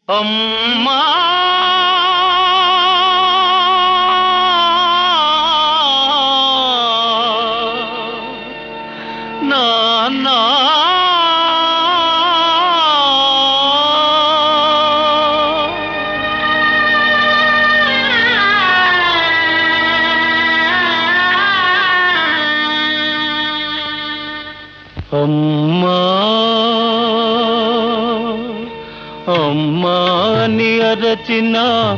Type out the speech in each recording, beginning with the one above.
అమ్మా నాన్నా అమ్మా అమ్మా అని అరచిన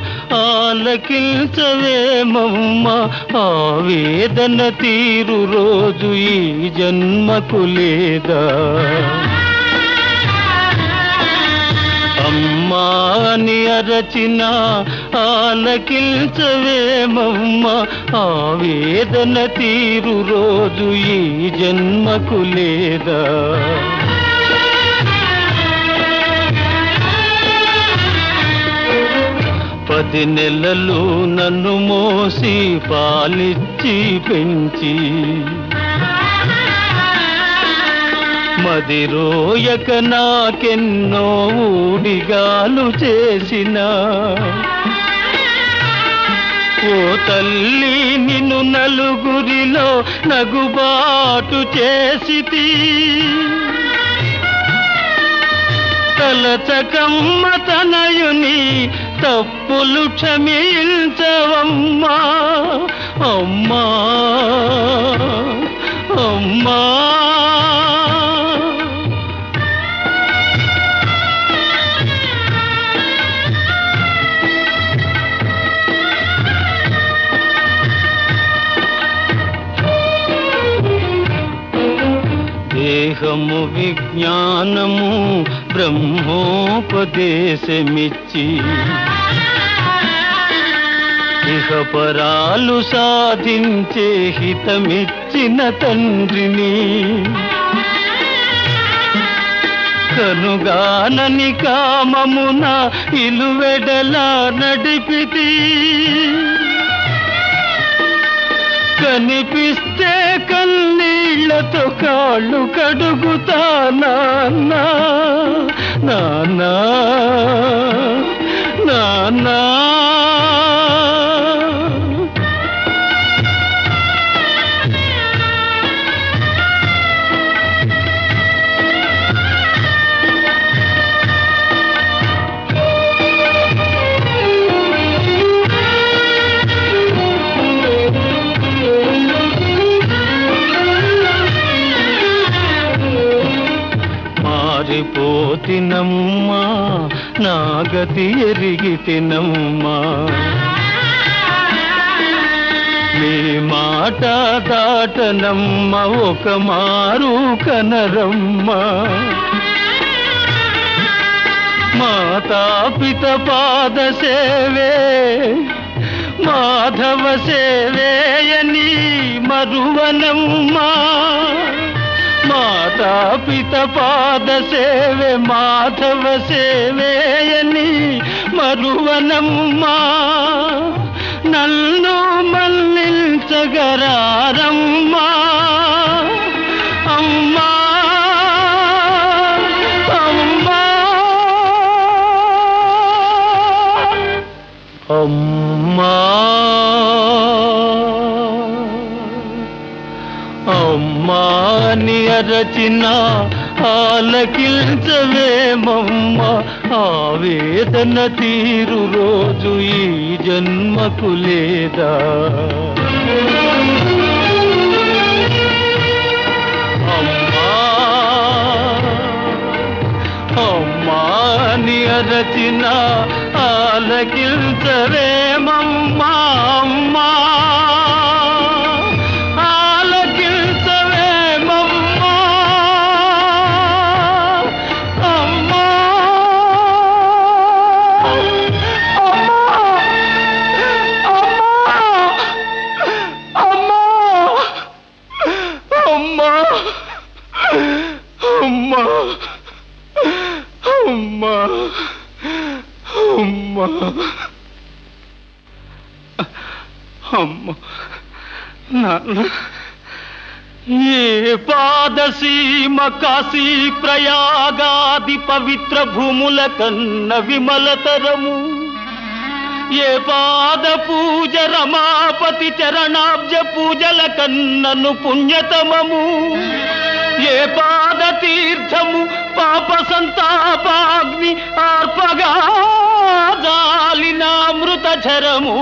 ఆలకించవేమమ్మ ఆ వేదన తీరు రోజు ఈ జన్మకు లేదా అమ్మా అని అరచిన ఆలకించవేమమ్మ ఆ వేదన తీరు రోజు ఈ జన్మకు లేదా పది నెలలు నన్ను మోసి పాలిచ్చి పెంచి మది రోయక నాకెన్నో ఊడిగాలు చేసిన ఓ తల్లి నిన్ను నలుగురిలో నగుబాటు చేసితి తలచకమ్మ తనయుని తప్పులు క్షమించవమ్మా అమ్మా అమ్మా దేహము విజ్ఞానము బ్రహ్మోపదేశమిచ్చి ఇహపరాలు సాధించే హితమిచ్చిన తండ్రిని కనుగానని కామమున ఇలువెడలా నడిపితి కనిపిస్తే కన్నీళ్లతో కాళ్ళు కడుగుతా నాన్నా నాన్నా నాన్నా మారిపోతినమ్మా నా గతి ఎరిగి తినమ్మా మీ మాట దాటనమ్మ ఒక మారు కనరమ్మా మాతాపిత పాద సేవే మాధవ సేవేయని మరువనమ్మా మాతాపిత పాద సేవే మాధవ సేవేయని మరువనమ్మా నన్ను మన్నించగరారమ్మా అమ్మా అమ్మా అమ్మా అమ్మాని అరచిన ఆలకించవేమమ్మ ఆవేదన తీరు రోజు ఈ జన్మకు లేదా అమ్మా అమ్మాని అరచిన ఆలకించవేమమ్మా అమ్మా ఆలకించవేమమ్మా అమ్మా అమ్మా అమ్మా అమ్మా అమ్మా అమ్మా అమ్మ నాన్న ఏ పాదసీమ కాశీ ప్రయాగాది పవిత్ర భూముల కన్న విమలతరము ఏ పాద పూజ రమాపతి చరణాబ్జ పూజల కన్నను పుణ్యతమము ఏ పాద తీర్థము పాప సంతాపాగ్ని ఆర్పగా జాలినామృత ఝరము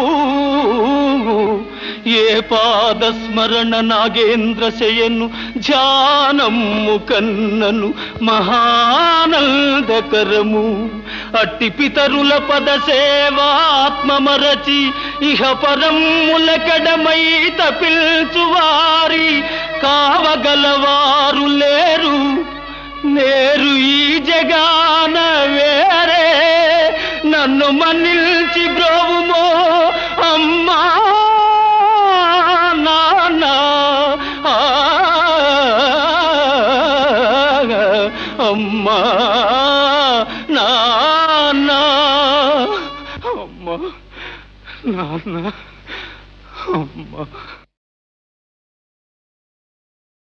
ఏ పాద స్మరణ నాగేంద్ర శయను ధ్యానము కన్నను మహానందకరము అట్టి పితరుల పద సేవాత్మమరచి ఇహ పరములకడమై తపిల్చువారి కావగలవారు లేరు లేరు ఈ జగాన వేరే నన్ను మన్నిల్చి బ్రోవుమో అమ్మా నాన్న ఆ, అమ్మా నాన్న అమ్మా నాన్న అమ్మా